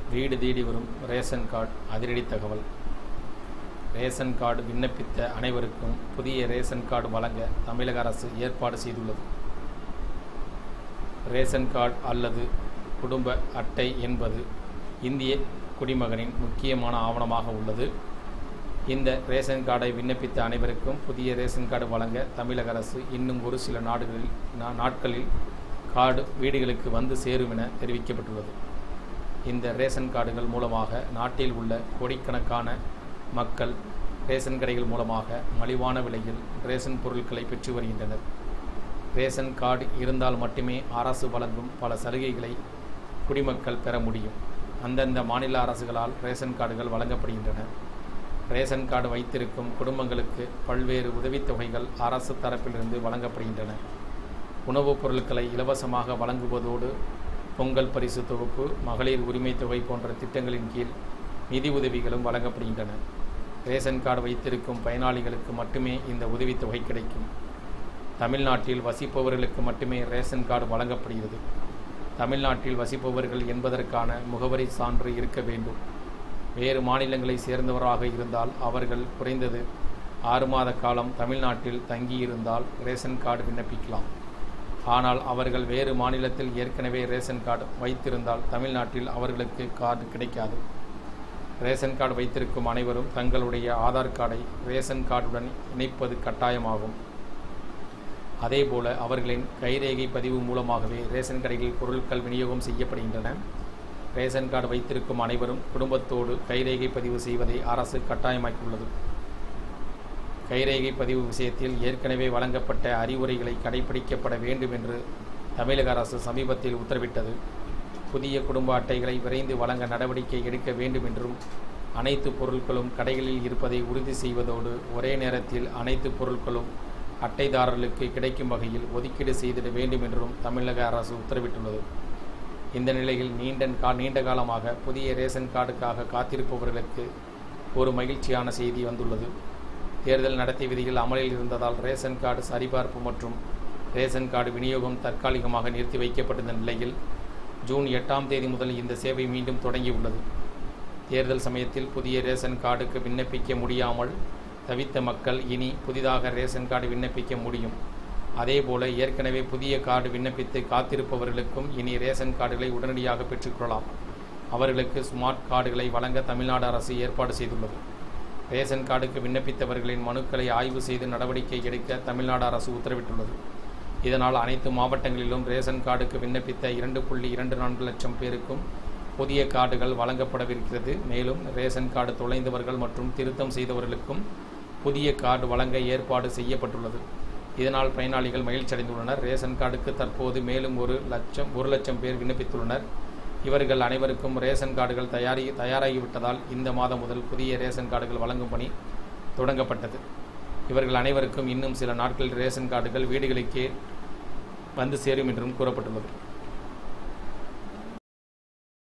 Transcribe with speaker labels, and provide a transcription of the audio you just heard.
Speaker 1: வீடு தேடி வரும் ரேஷன் கார்டு அதிரடி தகவல் ரேஷன் கார்டு விண்ணப்பித்த அனைவருக்கும் புதிய ரேஷன் கார்டு வழங்க தமிழக அரசு ஏற்பாடு செய்துள்ளது ரேஷன் கார்டு அல்லது குடும்ப அட்டை என்பது இந்திய குடிமகனின் முக்கியமான ஆவணமாக உள்ளது இந்த ரேஷன் கார்டை விண்ணப்பித்த அனைவருக்கும் புதிய ரேஷன் கார்டு வழங்க தமிழக அரசு இன்னும் ஒரு சில நாடுகளில் நா- நாட்களில் கார்டு வீடுகளுக்கு வந்து சேரும் என தெரிவிக்கப்பட்டுள்ளது இந்த ரேஷன் கார்டுகள் மூலமாக நாட்டில் உள்ள கோடிக்கணக்கான மக்கள் ரேஷன் கடைகள் மூலமாக மலிவான விலையில் ரேஷன் பொருட்களை பெற்று வருகின்றனர் ரேஷன் கார்டு இருந்தால் மட்டுமே அரசு வழங்கும் பல சலுகைகளை குடிமக்கள் பெற முடியும் அந்தந்த மாநில அரசுகளால் ரேஷன் கார்டுகள் வழங்கப்படுகின்றன ரேஷன் கார்டு வைத்திருக்கும் குடும்பங்களுக்கு பல்வேறு உதவித்தொகைகள் அரசு தரப்பிலிருந்து வழங்கப்படுகின்றன உணவுப் பொருட்களை இலவசமாக வழங்குவதோடு பொங்கல் பரிசு தொகுப்பு மகளிர் உரிமைத் தொகை போன்ற திட்டங்களின் கீழ் நிதி உதவிகளும் வழங்கப்படுகின்றன ரேஷன் கார்டு வைத்திருக்கும் பயனாளிகளுக்கு மட்டுமே இந்த உதவித்தொகை கிடைக்கும் தமிழ்நாட்டில் வசிப்பவர்களுக்கு மட்டுமே ரேஷன் கார்டு வழங்கப்படுகிறது தமிழ்நாட்டில் வசிப்பவர்கள் என்பதற்கான முகவரி சான்று இருக்க வேண்டும் வேறு மாநிலங்களை சேர்ந்தவராக இருந்தால் அவர்கள் குறைந்தது ஆறு மாத காலம் தமிழ்நாட்டில் தங்கியிருந்தால் ரேஷன் கார்டு விண்ணப்பிக்கலாம் ஆனால் அவர்கள் வேறு மாநிலத்தில் ஏற்கனவே ரேஷன் கார்டு வைத்திருந்தால் தமிழ்நாட்டில் அவர்களுக்கு கார்டு கிடைக்காது ரேஷன் கார்டு வைத்திருக்கும் அனைவரும் தங்களுடைய ஆதார் கார்டை ரேஷன் கார்டுடன் இணைப்பது கட்டாயமாகும் அதேபோல அவர்களின் கைரேகை பதிவு மூலமாகவே ரேஷன் கடைகளில் பொருட்கள் விநியோகம் செய்யப்படுகின்றன ரேஷன் கார்டு வைத்திருக்கும் அனைவரும் குடும்பத்தோடு கைரேகை பதிவு செய்வதை அரசு கட்டாயமாக்கியுள்ளது கைரேகை பதிவு விஷயத்தில் ஏற்கனவே வழங்கப்பட்ட அறிவுரைகளை கடைபிடிக்கப்பட வேண்டும் என்று தமிழக அரசு சமீபத்தில் உத்தரவிட்டது புதிய குடும்ப அட்டைகளை விரைந்து வழங்க நடவடிக்கை எடுக்க வேண்டும் என்றும் அனைத்து பொருட்களும் கடைகளில் இருப்பதை உறுதி செய்வதோடு ஒரே நேரத்தில் அனைத்து பொருட்களும் அட்டைதாரர்களுக்கு கிடைக்கும் வகையில் ஒதுக்கீடு செய்திட வேண்டும் என்றும் தமிழக அரசு உத்தரவிட்டுள்ளது இந்த நிலையில் நீண்ட கா நீண்ட காலமாக புதிய ரேஷன் கார்டுக்காக காத்திருப்பவர்களுக்கு ஒரு மகிழ்ச்சியான செய்தி வந்துள்ளது தேர்தல் நடத்தை விதிகள் அமலில் இருந்ததால் ரேஷன் கார்டு சரிபார்ப்பு மற்றும் ரேஷன் கார்டு விநியோகம் தற்காலிகமாக நிறுத்தி வைக்கப்பட்டிருந்த நிலையில் ஜூன் எட்டாம் தேதி முதல் இந்த சேவை மீண்டும் தொடங்கியுள்ளது தேர்தல் சமயத்தில் புதிய ரேஷன் கார்டுக்கு விண்ணப்பிக்க முடியாமல் தவித்த மக்கள் இனி புதிதாக ரேஷன் கார்டு விண்ணப்பிக்க முடியும் அதேபோல ஏற்கனவே புதிய கார்டு விண்ணப்பித்து காத்திருப்பவர்களுக்கும் இனி ரேஷன் கார்டுகளை உடனடியாக பெற்றுக்கொள்ளலாம் அவர்களுக்கு ஸ்மார்ட் கார்டுகளை வழங்க தமிழ்நாடு அரசு ஏற்பாடு செய்துள்ளது ரேஷன் கார்டுக்கு விண்ணப்பித்தவர்களின் மனுக்களை ஆய்வு செய்து நடவடிக்கை எடுக்க தமிழ்நாடு அரசு உத்தரவிட்டுள்ளது இதனால் அனைத்து மாவட்டங்களிலும் ரேஷன் கார்டுக்கு விண்ணப்பித்த இரண்டு புள்ளி இரண்டு நான்கு லட்சம் பேருக்கும் புதிய கார்டுகள் வழங்கப்படவிருக்கிறது மேலும் ரேஷன் கார்டு தொலைந்தவர்கள் மற்றும் திருத்தம் செய்தவர்களுக்கும் புதிய கார்டு வழங்க ஏற்பாடு செய்யப்பட்டுள்ளது இதனால் பயனாளிகள் மகிழ்ச்சி அடைந்துள்ளனர் ரேஷன் கார்டுக்கு தற்போது மேலும் ஒரு லட்சம் ஒரு லட்சம் பேர் விண்ணப்பித்துள்ளனர் இவர்கள் அனைவருக்கும் ரேஷன் கார்டுகள் தயாரி தயாராகிவிட்டதால் இந்த மாதம் முதல் புதிய ரேஷன் கார்டுகள் வழங்கும் பணி தொடங்கப்பட்டது இவர்கள் அனைவருக்கும் இன்னும் சில நாட்களில் ரேஷன் கார்டுகள் வீடுகளுக்கே வந்து சேரும் என்றும் கூறப்பட்டுள்ளது